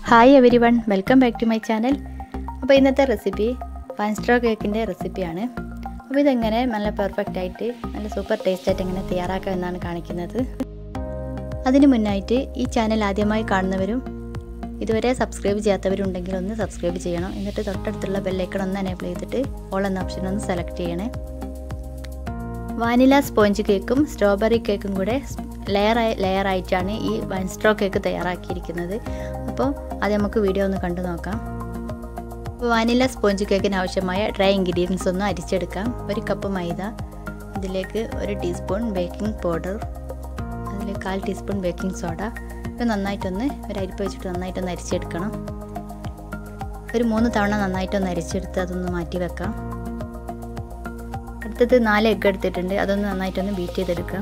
hi everyone welcome back to my channel അപ്പോൾ ഇന്നത്തെ recipe one straw കേക്കിൻ്റെ റെസിപ്പിയാണ് അപ്പോൾ ഇതെങ്ങനെ നല്ല പെർഫെക്റ്റ് ആയിട്ട് നല്ല സൂപ്പർ ടേസ്റ്റ് ആയിട്ട് എങ്ങനെ തയ്യാറാക്കാം എന്നാണ് കാണിക്കുന്നത് അതിന് മുന്നായിട്ട് ഈ ചാനൽ ആദ്യമായി കാണുന്നവരും ഇതുവരെ സബ്സ്ക്രൈബ് ചെയ്യാത്തവരുണ്ടെങ്കിൽ ഒന്ന് സബ്സ്ക്രൈബ് ചെയ്യണം എന്നിട്ട് തൊട്ടടുത്തുള്ള ബെല്ലൈക്കൺ ഒന്ന് എനേബിൾ ചെയ്തിട്ട് ഓൾ എന്ന ഓപ്ഷൻ ഒന്ന് സെലക്ട് ചെയ്യണേ വാനില സ്പോഞ്ച് കേക്കും സ്ട്രോബെറി കേക്കും കൂടെ ലെയർ ലെയർ ആയിട്ടാണ് ഈ വൺ സ്ട്രോ കേക്ക് തയ്യാറാക്കിയിരിക്കുന്നത് അപ്പോൾ അത് നമുക്ക് വീഡിയോ ഒന്ന് കണ്ടു നോക്കാം വാനില സ്പോഞ്ച് കേക്കിന് ആവശ്യമായ ഡ്രൈ ഇൻഗ്രീഡിയൻസ് ഒന്ന് അരിച്ചെടുക്കാം ഒരു കപ്പ് മൈദ ഇതിലേക്ക് ഒരു ടീസ്പൂൺ ബേക്കിംഗ് പൗഡർ അതിൽ കാൽ ടീസ്പൂൺ ബേക്കിംഗ് സോഡ ഇത് നന്നായിട്ടൊന്ന് ഒരു അരിപ്പ് വെച്ചിട്ട് നന്നായിട്ടൊന്ന് അരിച്ചെടുക്കണം ഒരു മൂന്ന് തവണ നന്നായിട്ടൊന്ന് അരിച്ചെടുത്ത് അതൊന്ന് മാറ്റി വെക്കാം അടുത്തത് നാല് എഗ്ഗ് എടുത്തിട്ടുണ്ട് അതൊന്ന് നന്നായിട്ടൊന്ന് ബീറ്റ് ചെയ്തെടുക്കാം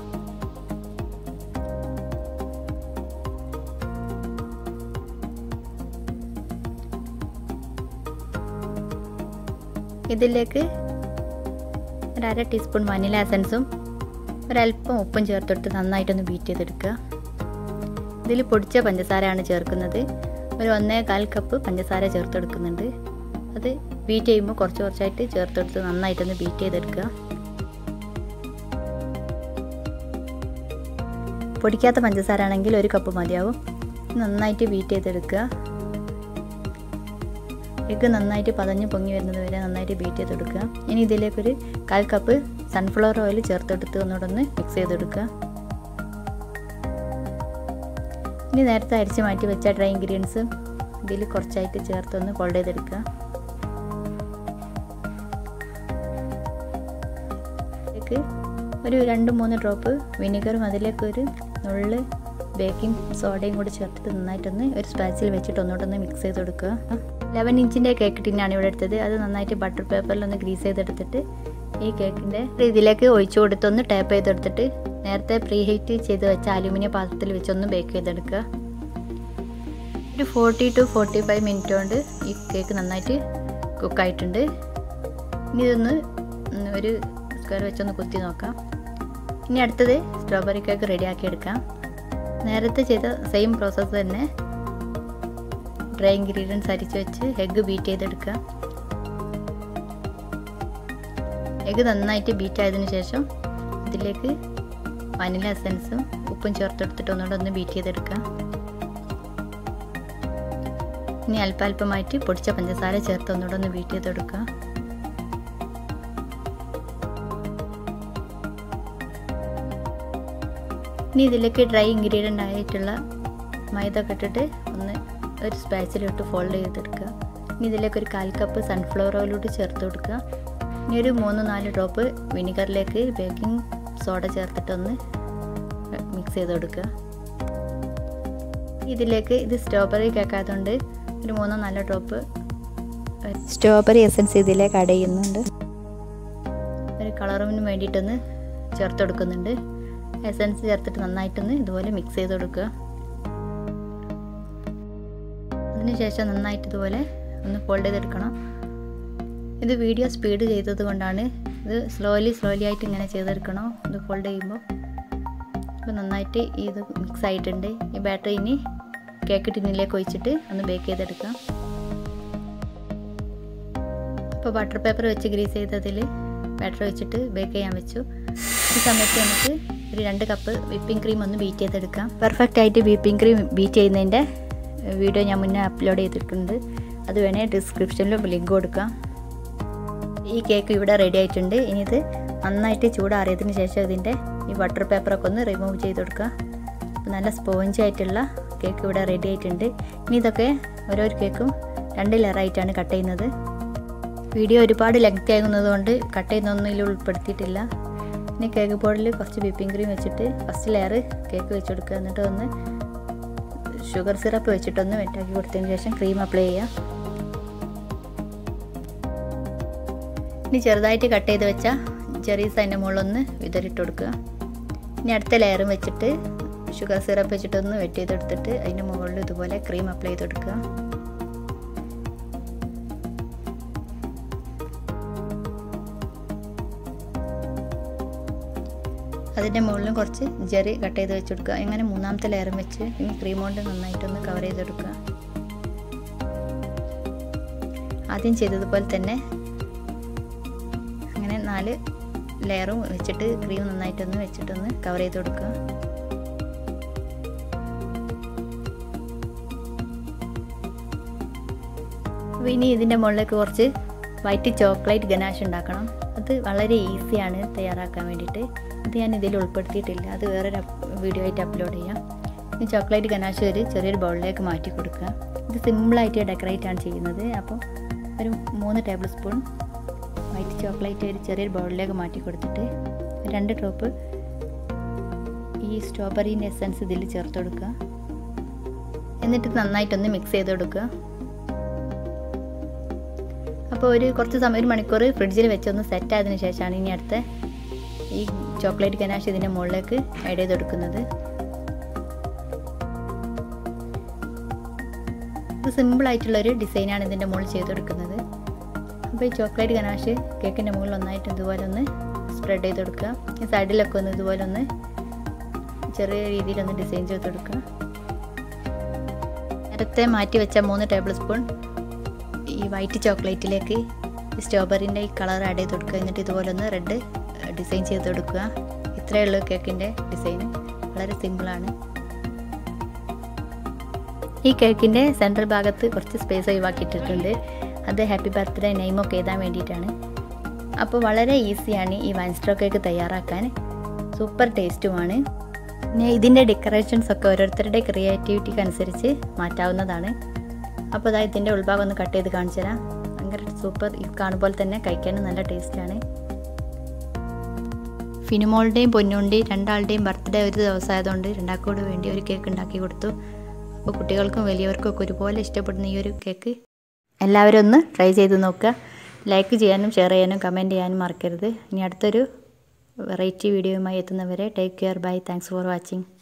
ഇതിലേക്ക് ഒരു അര ടീസ്പൂൺ വനില എസൻസും ഒരല്പം ഉപ്പും ചേർത്തെടുത്ത് നന്നായിട്ടൊന്ന് ബീറ്റ് ചെയ്തെടുക്കുക ഇതിൽ പൊടിച്ച പഞ്ചസാരയാണ് ചേർക്കുന്നത് ഒരു ഒന്നേ കാൽ കപ്പ് പഞ്ചസാര ചേർത്തെടുക്കുന്നുണ്ട് അത് ബീറ്റ് ചെയ്യുമ്പോൾ കുറച്ച് കുറച്ചായിട്ട് ചേർത്തെടുത്ത് നന്നായിട്ടൊന്ന് ബീറ്റ് ചെയ്തെടുക്കുക പൊടിക്കാത്ത പഞ്ചസാര ആണെങ്കിൽ ഒരു കപ്പ് മതിയാവും നന്നായിട്ട് ബീറ്റ് ചെയ്തെടുക്കുക എഗ്ഗ് നന്നായിട്ട് പതഞ്ഞ് പൊങ്ങി വരുന്നത് വരെ നന്നായിട്ട് ബീറ്റ് ചെയ്തെടുക്കുക ഇനി ഇതിലേക്കൊരു കാൽ കപ്പ് സൺഫ്ലവർ ഓയിൽ ചേർത്തെടുത്ത് ഒന്നുകൂടെ ഒന്ന് മിക്സ് ചെയ്തെടുക്കുക ഇനി നേരത്തെ അരിച്ച് മാറ്റി വെച്ച ഡ്രൈ ഇൻഗ്രീഡിയൻസ് ഇതിൽ കുറച്ചായിട്ട് ചേർത്തൊന്ന് ഫോൾഡ് ചെയ്തെടുക്കുക ഇതിലേക്ക് ഒരു രണ്ട് മൂന്ന് ഡ്രോപ്പ് വിനിഗറും അതിലേക്ക് ഒരു നുള്ള് ബേക്കിംഗ് സോഡയും കൂടി ചേർത്തിട്ട് നന്നായിട്ടൊന്ന് ഒരു സ്പാച്ചിൽ വെച്ചിട്ട് ഒന്നുകൂടെ മിക്സ് ചെയ്ത് കൊടുക്കുക ലെവൻ ഇഞ്ചിൻ്റെ കേക്ക് ടിന്നാണ് ഇവിടെ എടുത്തത് അത് നന്നായിട്ട് ബട്ടർ പേപ്പറിലൊന്ന് ഗ്രീസ് ചെയ്തെടുത്തിട്ട് ഈ കേക്കിൻ്റെ ഇതിലേക്ക് ഒഴിച്ചു കൊടുത്തൊന്ന് ടാപ്പ് ചെയ്തെടുത്തിട്ട് നേരത്തെ പ്രീ ഹീറ്റ് ചെയ്ത് വെച്ച അലുമിനിയം പാത്രത്തിൽ വെച്ചൊന്ന് ബേക്ക് ചെയ്തെടുക്കുക ഒരു forty to forty five minute കൊണ്ട് ഈ കേക്ക് നന്നായിട്ട് കുക്കായിട്ടുണ്ട് ഇനി ഇതൊന്ന് ഒരു സ്ക്വയർ വെച്ചൊന്ന് കുത്തി നോക്കാം ഇനി അടുത്തത് സ്ട്രോബെറി കേക്ക് റെഡിയാക്കി എടുക്കാം നേരത്തെ ചെയ്ത സെയിം പ്രോസസ്സ് തന്നെ ഡ്രൈ ഇൻഗ്രീഡിയൻസ് അരിച്ച് വെച്ച് എഗ്ഗ് ബീറ്റ് ചെയ്തെടുക്കുക എഗ്ഗ് നന്നായിട്ട് ബീറ്റ് ആയതിനു ശേഷം ഇതിലേക്ക് വനില എസൻസും ഉപ്പും ചേർത്തെടുത്തിട്ട് ഒന്നുകൂടെ ഒന്ന് ബീറ്റ് ചെയ്തെടുക്കുക ഇനി അല്പാൽപ്പമായിട്ട് പൊടിച്ച പഞ്ചസാര ചേർത്ത് ഒന്നുകൂടെ ഒന്ന് ബീറ്റ് ചെയ്തെടുക്കുക ഇനി ഇതിലേക്ക് ഡ്രൈ ഇൻഗ്രീഡിയൻ്റ് ആയിട്ടുള്ള മൈദ ഇട്ടിട്ട് ഒന്ന് ഒരു സ്പാച്ചിലിട്ട് ഫോൾഡ് ചെയ്തെടുക്കുക ഇനി ഇതിലേക്ക് ഒരു കാൽ കപ്പ് സൺഫ്ലവർ ഓയിലോട്ട് ചേർത്ത് കൊടുക്കുക ഇനി ഒരു മൂന്ന് നാല് ഡ്രോപ്പ് വിനിഗറിലേക്ക് ബേക്കിംഗ് സോഡ ചേർത്തിട്ടൊന്ന് മിക്സ് ചെയ്ത് കൊടുക്കുക ഇതിലേക്ക് ഇത് സ്ട്രോബെറി കേക്കായതുകൊണ്ട് ഒരു മൂന്നോ നാലോ ഡ്രോപ്പ് സ്ട്രോബെറി എസൻസ് ഇതിലേക്ക് ആഡ് ചെയ്യുന്നുണ്ട് ഒരു കളറിന് വേണ്ടിയിട്ടൊന്ന് ചേർത്ത് കൊടുക്കുന്നുണ്ട് എസൻസ് ചേർത്തിട്ട് നന്നായിട്ടൊന്ന് ഇതുപോലെ മിക്സ് ചെയ്ത് കൊടുക്കുക അതിനുശേഷം നന്നായിട്ട് ഇതുപോലെ ഒന്ന് ഫോൾഡ് ചെയ്തെടുക്കണം ഇത് വീഡിയോ സ്പീഡ് ചെയ്തത് കൊണ്ടാണ് ഇത് സ്ലോലി സ്ലോലി ആയിട്ട് ഇങ്ങനെ ചെയ്തെടുക്കണം ഇത് ഫോൾഡ് ചെയ്യുമ്പോൾ അപ്പോൾ നന്നായിട്ട് ഇത് മിക്സ് ആയിട്ടുണ്ട് ഈ ബാറ്ററി ഇനി കേക്ക് ടിന്നിലേക്ക് ഒഴിച്ചിട്ട് ഒന്ന് ബേക്ക് ചെയ്തെടുക്കാം അപ്പോൾ ബട്ടർ പേപ്പർ വെച്ച് ഗ്രീസ് ചെയ്തതിൽ ബാറ്റർ വെച്ചിട്ട് ബേക്ക് ചെയ്യാൻ വെച്ചു ഈ സമയത്ത് നമുക്ക് ഒരു രണ്ട് കപ്പ് വിപ്പിംഗ് ക്രീം ഒന്ന് ബീറ്റ് ചെയ്തെടുക്കാം പെർഫെക്റ്റ് ആയിട്ട് വിപ്പിംഗ് ക്രീം ബീറ്റ് ചെയ്യുന്നതിൻ്റെ വീഡിയോ ഞാൻ മുന്നേ അപ്ലോഡ് ചെയ്തിട്ടുണ്ട് അത് വേണേൽ ഡിസ്ക്രിപ്ഷനിൽ ലിങ്ക് കൊടുക്കാം ഈ കേക്ക് ഇവിടെ റെഡി ആയിട്ടുണ്ട് ഇനി ഇത് നന്നായിട്ട് ചൂടാറിയതിന് ശേഷം ഇതിൻ്റെ ഈ ബട്ടർ പേപ്പറൊക്കെ ഒന്ന് റിമൂവ് ചെയ്ത് കൊടുക്കുക നല്ല സ്പോഞ്ച് ആയിട്ടുള്ള കേക്ക് ഇവിടെ റെഡി ആയിട്ടുണ്ട് ഇനി ഇതൊക്കെ ഓരോരോ കേക്കും രണ്ട് ലെയറായിട്ടാണ് കട്ട് ചെയ്യുന്നത് വീഡിയോ ഒരുപാട് ലെങ്തി ആകുന്നത് കൊണ്ട് കട്ട് ചെയ്യുന്നൊന്നും ഇതിൽ ഉൾപ്പെടുത്തിയിട്ടില്ല ഇനി കേക്ക് ബോർഡിൽ കുറച്ച് വിപ്പിംഗ് ക്രീം വെച്ചിട്ട് ഫസ്റ്റ് ലെയർ കേക്ക് വെച്ച് കൊടുക്കുക എന്നിട്ട് ഒന്ന് ഷുഗർ സിറപ്പ് വെച്ചിട്ടൊന്ന് വെറ്റാക്കി കൊടുത്തതിന് ശേഷം ക്രീം അപ്ലൈ ചെയ്യുക ഇനി ചെറുതായിട്ട് കട്ട് ചെയ്ത് വെച്ച ചെറീസ് അതിൻ്റെ മുകളിലൊന്ന് വിതറിട്ട് കൊടുക്കുക ഇനി അടുത്ത ലെയറും വെച്ചിട്ട് ഷുഗർ സിറപ്പ് വെച്ചിട്ടൊന്ന് വെറ്റ് ചെയ്തെടുത്തിട്ട് അതിൻ്റെ മുകളിൽ ഇതുപോലെ ക്രീം അപ്ലൈ ചെയ്ത് കൊടുക്കുക അതിൻ്റെ മുകളിലും കുറച്ച് ജെറി കട്ട് ചെയ്ത് വെച്ച് കൊടുക്കുക അങ്ങനെ മൂന്നാമത്തെ ലെയറും വെച്ച് ഇനി ക്രീം കൊണ്ട് നന്നായിട്ടൊന്ന് കവർ ചെയ്തെടുക്കുക ആദ്യം ചെയ്തതുപോലെ തന്നെ അങ്ങനെ നാല് ലെയറും വെച്ചിട്ട് ക്രീം നന്നായിട്ടൊന്ന് വെച്ചിട്ടൊന്ന് കവർ ചെയ്ത് കൊടുക്കുക അപ്പോൾ ഇനി ഇതിൻ്റെ മുകളിലേക്ക് കുറച്ച് വൈറ്റ് ചോക്ലേറ്റ് ഗനാഷ് ഉണ്ടാക്കണം അത് വളരെ ഈസിയാണ് തയ്യാറാക്കാൻ വേണ്ടിയിട്ട് അത് ഞാൻ ഇതിൽ ഉൾപ്പെടുത്തിയിട്ടില്ല അത് വേറൊരു വീഡിയോ ആയിട്ട് അപ്ലോഡ് ചെയ്യാം ഈ ചോക്ലേറ്റ് ഗനാഷ് ഒരു ചെറിയൊരു ബൗളിലേക്ക് മാറ്റി കൊടുക്കുക ഇത് സിമ്പിളായിട്ട് ഡെക്കറേറ്റ് ആണ് ചെയ്യുന്നത് അപ്പോൾ ഒരു മൂന്ന് ടേബിൾ സ്പൂൺ വൈറ്റ് ചോക്ലേറ്റ് ഒരു ചെറിയൊരു ബൗളിലേക്ക് മാറ്റി കൊടുത്തിട്ട് രണ്ട് ഡ്രോപ്പ് ഈ സ്ട്രോബെറീൻ്റെ എസൻസ് ഇതിൽ ചേർത്ത് കൊടുക്കുക എന്നിട്ട് നന്നായിട്ടൊന്ന് മിക്സ് ചെയ്ത് കൊടുക്കുക അപ്പോൾ ഒരു കുറച്ച് സമയം ഒരു മണിക്കൂർ ഫ്രിഡ്ജിൽ വെച്ചൊന്ന് സെറ്റ് ആയതിനു ശേഷമാണ് ഇനി അടുത്ത ഈ ചോക്ലേറ്റ് ഗനാഷ് ഇതിൻ്റെ മുകളിലേക്ക് ആഡ് ചെയ്ത് കൊടുക്കുന്നത് ഇത് സിമ്പിളായിട്ടുള്ളൊരു ഡിസൈനാണ് ഇതിൻ്റെ മുകളിൽ ചെയ്ത് കൊടുക്കുന്നത് അപ്പോൾ ഈ ചോക്ലേറ്റ് ഗനാഷ് കേക്കിൻ്റെ മുകളിൽ ഒന്നായിട്ട് ഇതുപോലെ ഒന്ന് സ്പ്രെഡ് ചെയ്ത് കൊടുക്കുക ഈ സൈഡിലൊക്കെ ഒന്ന് ഇതുപോലെ ഒന്ന് ചെറിയ രീതിയിലൊന്ന് ഡിസൈൻ ചെയ്ത് കൊടുക്കുക നേരത്തെ മാറ്റി വെച്ച മൂന്ന് ടേബിൾ സ്പൂൺ ഈ വൈറ്റ് ചോക്ലേറ്റിലേക്ക് സ്ട്രോബെറിൻ്റെ ഈ കളർ ആഡ് ചെയ്ത് കൊടുക്കുക എന്നിട്ട് ഇതുപോലെ ഒന്ന് റെഡ് ഡിസൈൻ ചെയ്ത് കൊടുക്കുക ഇത്രയേ ഉള്ളൂ കേക്കിൻ്റെ ഡിസൈൻ വളരെ സിമ്പിളാണ് ഈ കേക്കിൻ്റെ സെൻട്രൽ ഭാഗത്ത് കുറച്ച് സ്പേസ് ഒഴിവാക്കിയിട്ടിട്ടുണ്ട് അത് ഹാപ്പി ബർത്ത്ഡേ നെയിമൊക്കെ എഴുതാൻ വേണ്ടിയിട്ടാണ് അപ്പോൾ വളരെ ഈസിയാണ് ഈ വൈൻ സ്ട്രോ കേക്ക് തയ്യാറാക്കാൻ സൂപ്പർ ടേസ്റ്റുമാണ് പിന്നെ ഇതിൻ്റെ ഡെക്കറേഷൻസ് ഒക്കെ ഓരോരുത്തരുടെ ക്രിയേറ്റിവിറ്റിക്ക് അനുസരിച്ച് മാറ്റാവുന്നതാണ് അപ്പോൾ അതായത് ഇതിൻ്റെ ഉൾഭാഗം ഒന്ന് കട്ട് ചെയ്ത് കാണിച്ചു തരാം ഭയങ്കര സൂപ്പർ ഇത് കാണുമ്പോൾ തന്നെ കഴിക്കാനും നല്ല ടേസ്റ്റാണ് ഫിനുമോളുടെയും പൊന്നുണ്ടിയും രണ്ടാളുടെയും ബർത്ത്ഡേ ഒരു ദിവസമായതുകൊണ്ട് രണ്ടാൾക്കൂടെ വേണ്ടി ഒരു കേക്ക് ഉണ്ടാക്കി കൊടുത്തു അപ്പോൾ കുട്ടികൾക്കും വലിയവർക്കും ഒക്കെ ഒരുപോലെ ഇഷ്ടപ്പെടുന്ന ഈ ഒരു കേക്ക് എല്ലാവരും ഒന്ന് ട്രൈ ചെയ്ത് നോക്കുക ലൈക്ക് ചെയ്യാനും ഷെയർ ചെയ്യാനും കമൻറ്റ് ചെയ്യാനും മറക്കരുത് ഇനി അടുത്തൊരു വെറൈറ്റി വീഡിയോയുമായി എത്തുന്നവരെ take care bye thanks for watching